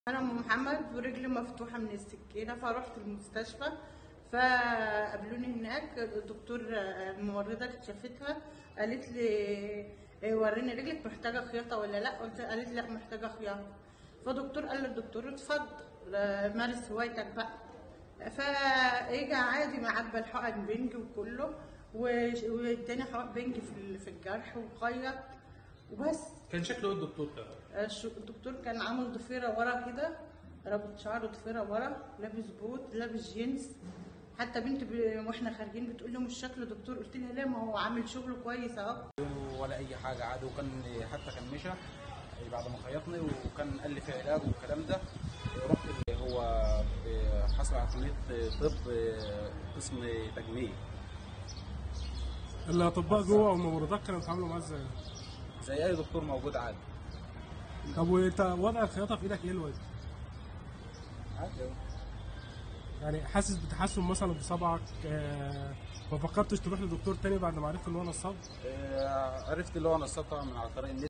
انا ام محمد ورجلي مفتوحه من السكينه فرحت المستشفى فقابلوني هناك الدكتور الممرضه اللي شافتها قالت لي إيه وريني رجلك محتاجه خياطه ولا لا قلت قالت لي لا محتاجه خياطه فدكتور قال للدكتور اتفضل مارس هوايتك بقى فاجى عادي معبى الحقن بنج وكله وش- واداني حقن بنج في ال- في الجرح وخيط وبس كان شكله ايه الدكتور ده؟ الش- الدكتور كان عامل ضفيره ورا كده رابط شعره ضفيره ورا لابس بوت لابس جينز حتى بنت ب... واحنا خارجين بتقول له مش شكله دكتور قلت لها لا ما هو عامل شغله كويس اهو ولا اي حاجه عادي وكان حتى كان مشى بعد ما خيطني وكان قال لي في علاج والكلام ده رحت اللي هو حصل على كليه طب قسم تجميل الاطباء جوه والممرضات كانوا بيتعاملوا معاه ازاي؟ زي اي دكتور موجود عادي طب وانت وضع الخياطه في ايدك ايه الوقت؟ عادي أهو. يعني حاسس بتحسن مثلا في صبعك آه، ما فكرتش تروح لدكتور تاني بعد ما عرفت ان هو نصاب؟ آه، عرفت اللي هو نصاب طبعا من على طريق النت